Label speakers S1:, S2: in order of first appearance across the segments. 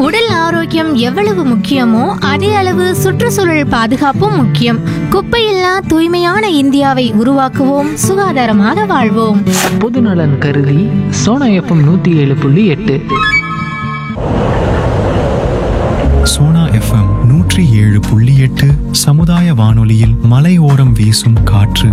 S1: உடல் ஆரோக்கியம் எவ்வளவு முக்கியமோ அதே அளவு சுற்றுச்சூழல் பாதுகாப்பும் முக்கியம் குப்பையில்லா தூய்மையான இந்தியாவை உருவாக்குவோம் சுகாதாரமாக வாழ்வோம்
S2: பொதுநலன் கருதி சோனா எஃப்எம் நூற்றி ஏழு புள்ளி எட்டு
S3: சோனா எஃப்எம் நூற்றி ஏழு புள்ளி எட்டு சமுதாய வானொலியில் மலையோரம் வீசும் காற்று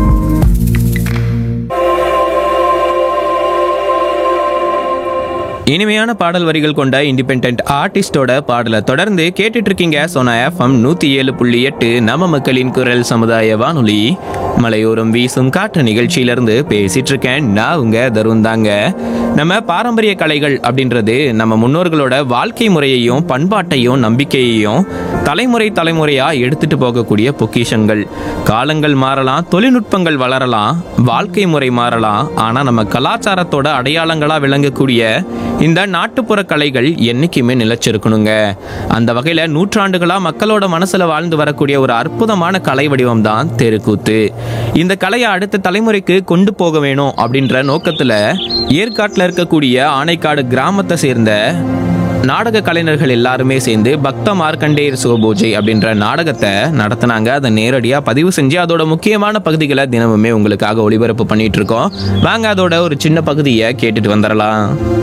S4: இனிமையான பாடல் வரிகள் கொண்ட இண்டிபெண்ட் ஆர்டிஸ்டோட பாடலை தொடர்ந்து கேட்டுட்டு இருக்கீங்க சோனா எஃப்எம் நூத்தி ஏழு புள்ளி எட்டு நம்ம மக்களின் குரல் சமுதாய வானொலி மலையோரம் வீசும் காற்று நிகழ்ச்சியிலிருந்து பேசிட்டு இருக்கேன் நான் உங்க தருண் தாங்க நம்ம பாரம்பரிய கலைகள் அப்படின்றது நம்ம முன்னோர்களோட வாழ்க்கை முறையையும் பண்பாட்டையும் நம்பிக்கையையும் தலைமுறை தலைமுறையா எடுத்துட்டு போகக்கூடிய பொக்கிஷங்கள் காலங்கள் மாறலாம் தொழில்நுட்பங்கள் வளரலாம் வாழ்க்கை முறை மாறலாம் ஆனா நம்ம கலாச்சாரத்தோட அடையாளங்களா விளங்கக்கூடிய இந்த நாட்டுப்புற கலைகள் என்னைக்குமே நிலைச்சிருக்கணுங்க அந்த வகையில நூற்றாண்டுகளா மக்களோட மனசுல வாழ்ந்து வரக்கூடிய ஒரு அற்புதமான கலை வடிவம் தான் தெருக்கூத்து இந்த கலையை அடுத்த தலைமுறைக்கு கொண்டு போக வேணும் அப்படின்ற நோக்கத்துல ஏற்காட்டில் இருக்கக்கூடிய ஆனைக்காடு கிராமத்தை சேர்ந்த நாடக கலைஞர்கள் எல்லாருமே சேர்ந்து பக்த மார்க்கண்டேயர் சிவபூஜை அப்படின்ற நாடகத்தை நடத்தினாங்க அதை நேரடியாக பதிவு செஞ்சு அதோட முக்கியமான பகுதிகளை தினமுமே உங்களுக்காக ஒளிபரப்பு பண்ணிட்டு இருக்கோம் வாங்க அதோட ஒரு சின்ன பகுதியை கேட்டுட்டு வந்துடலாம்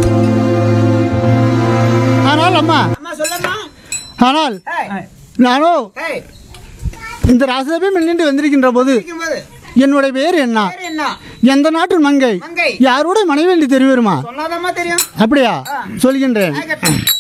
S5: ஆனால் அம்மா ஆனால் நானோ இந்த ராசசபை நின்று வந்திருக்கின்ற போது என்னுடைய பேர் என்ன எந்த நாட்டு மங்கை யாரோட மனைவி என்று தெரியுமா
S6: சொன்னாதாம்மா தெரியும்
S5: அப்படியா சொல்கின்றேன்